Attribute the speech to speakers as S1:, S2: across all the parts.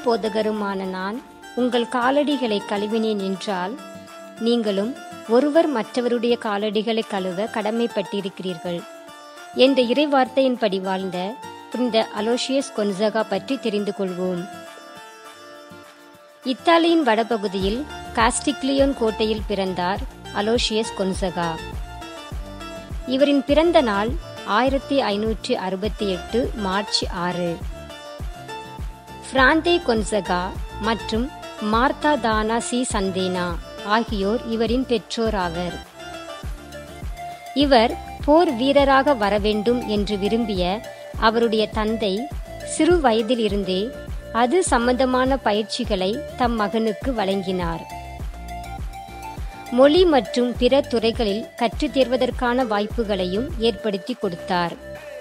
S1: போதகருமான நான் உங்கள் காலடிகளை கழுவினேன் என்றால் நீங்களும் ஒருவர் மற்றவருடைய காலடிகளை கழுவ கடமைப்பட்டிருக்கிறீர்கள் என்ற இறைவார்த்தையின்படி வாழ்ந்த புனித அலோஷியஸ் கொன்சகா பற்றி தெரிந்து கொள்வோம் இத்தாலியின் வடபகுதியில் காஸ்டிக்லியோன் கோட்டையில் பிறந்தார் அலோஷியஸ் கொன்சகா இவரின் பிறந்த நாள் ஆயிரத்தி ஐநூற்றி அறுபத்தி எட்டு மார்ச் ஆறு பிராந்தே கொன்சகா மற்றும் மார்த்தா தானா சி சந்தேனா ஆகியோர் இவரின் பெற்றோர் ஆவர் இவர் போர் வீரராக வர வேண்டும் என்று விரும்பிய அவருடைய தந்தை சிறு வயதில் இருந்தே அது சம்பந்தமான பயிற்சிகளை தம் மகனுக்கு வழங்கினார் மொழி மற்றும் பிற துறைகளில் கற்றுத் தேர்வதற்கான வாய்ப்புகளையும் ஏற்படுத்தி கொடுத்தார்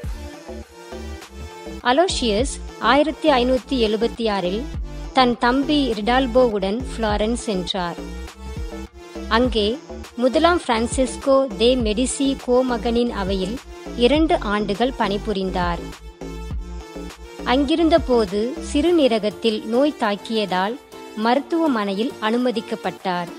S1: அலோஷியஸ் ஆயிரத்தி ஐநூத்தி எழுபத்தி ஆறில் தன் தம்பி ரிடால்போவுடன் புளாரன்ஸ் சென்றார் அங்கே முதலாம் பிரான்சிஸ்கோ தே மெடிசி கோமகனின் அவையில் இரண்டு ஆண்டுகள் பணிபுரிந்தார் அங்கிருந்த போது சிறுநீரகத்தில் நோய் தாக்கியதால் மருத்துவமனையில் அனுமதிக்கப்பட்டார்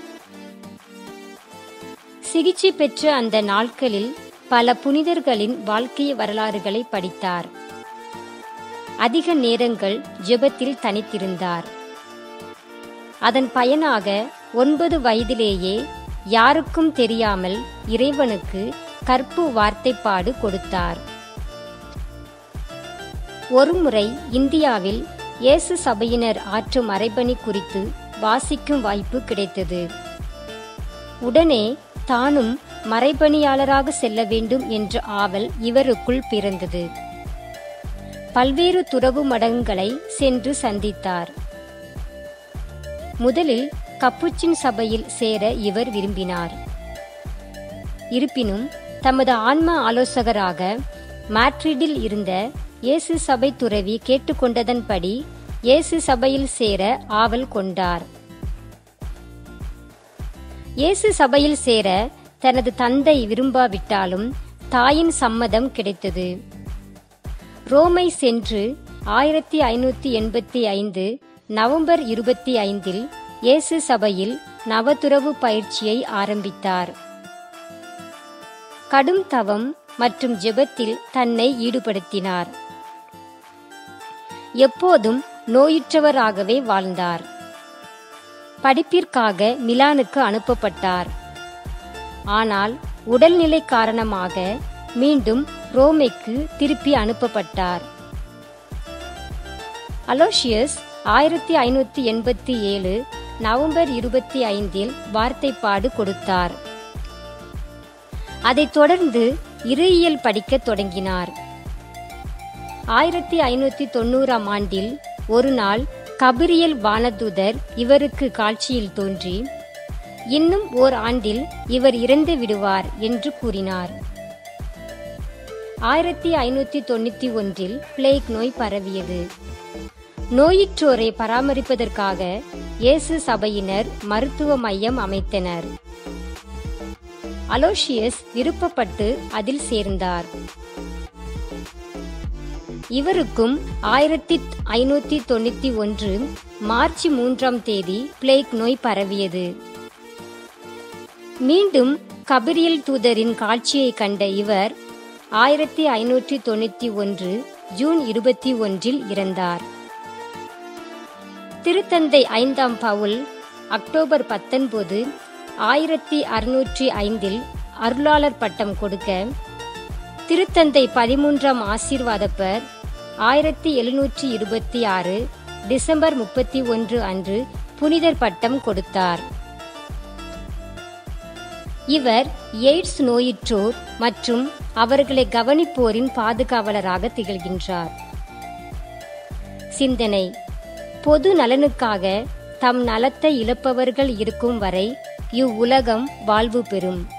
S1: சிகிச்சை பெற்ற அந்த நாட்களில் பல புனிதர்களின் வாழ்க்கை வரலாறுகளை படித்தார் அதிக நேரங்கள் ஜெபத்தில் தனித்திருந்தார் அதன் பயனாக ஒன்பது வயதிலேயே யாருக்கும் தெரியாமல் இறைவனுக்கு கற்பு வார்த்தைப்பாடு கொடுத்தார் ஒருமுறை இந்தியாவில் இயேசு சபையினர் ஆற்றும் மறைபணி குறித்து வாசிக்கும் வாய்ப்பு கிடைத்தது உடனே தானும் மறைபணியாளராக செல்ல வேண்டும் என்ற ஆவல் இவருக்குள் பிறந்தது பல்வேறு துறவு மடங்களை சென்று சந்தித்தார் முதலில் கப்புச்சின் சபையில் சேர இவர் விரும்பினார் இருப்பினும் தமது ஆன்ம ஆலோசகராக மாட்ரிடில் இருந்த இயேசு சபை துறவி கேட்டுக்கொண்டதன்படி இயேசு சபையில் சேர ஆவல் கொண்டார் இயேசு சபையில் சேர தனது தந்தை விரும்பாவிட்டாலும் தாயின் சம்மதம் கிடைத்தது ரோமை சென்று ஆயிரத்தி ஐநூத்தி எண்பத்தி ஐந்து நவம்பர் இருபத்தி ஐந்தில் இயேசு சபையில் நவதுறவு பயிற்சியை ஆரம்பித்தார் கடும் தவம் மற்றும் ஜெபத்தில் தன்னை ஈடுபடுத்தினார் எப்போதும் நோயுற்றவராகவே வாழ்ந்தார் படிப்பிற்காக மிலானுக்கு அனுப்பப்பட்டார் ஆனால் உடல்நிலை காரணமாக மீண்டும் ரோமைக்கு திருப்பி அனுப்பப்பட்டார் அலோஷியஸ் ஆயிரத்தி ஐநூத்தி எண்பத்தி ஏழு நவம்பர் இருபத்தி ஐந்தில் வார்த்தைப்பாடு கொடுத்தார் அதைத் தொடர்ந்து இறையியல் படிக்கத் தொடங்கினார் ஆயிரத்தி ஐநூத்தி தொண்ணூறாம் ஆண்டில் ஒரு நாள் கபிரியல் வானதூதர் இவருக்கு காட்சியில் தோன்றி இன்னும் ஓர் ஆண்டில் இவர் இறந்து விடுவார் என்று கூறினார் ஆயிரத்தி ஐநூத்தி தொண்ணூத்தி ஒன்றில் பிளேக் நோய் பரவியது நோயுற்றோரை பராமரிப்பதற்காக இயேசு சபையினர் மருத்துவ மையம் அமைத்தனர் அலோஷியஸ் விருப்பப்பட்டு அதில் சேர்ந்தார் இவருக்கும் ஆயிரத்தி ஐநூத்தி தொண்ணூத்தி ஒன்று மார்ச் மூன்றாம் தேதி பிளேக் நோய் பரவியது மீண்டும் கபிரியல் தூதரின் காட்சியை கண்ட இவர் ஆயிரத்தி ஐநூற்றி தொண்ணூத்தி ஒன்று ஜூன் இருபத்தி ஒன்றில் இறந்தார் திருத்தந்தை ஐந்தாம் பவுல் அக்டோபர் பத்தொன்பது ஆயிரத்தி அறுநூற்றி ஐந்தில் அருளாளர் பட்டம் கொடுக்க திருத்தந்தை பதிமூன்றாம் ஆசீர்வாதப்பர் ஆயிரத்தி எழுநூற்றி இருபத்தி ஆறு டிசம்பர் முப்பத்தி ஒன்று அன்று புனிதர் பட்டம் கொடுத்தார் இவர் எய்ட்ஸ் நோயுற்றோர் மற்றும் அவர்களை கவனிப்போரின் பாதுகாவலராக திகழ்கின்றார் சிந்தனை பொது நலனுக்காக தம் நலத்தை இழப்பவர்கள் இருக்கும் வரை இவ்வுலகம் வாழ்வு பெறும்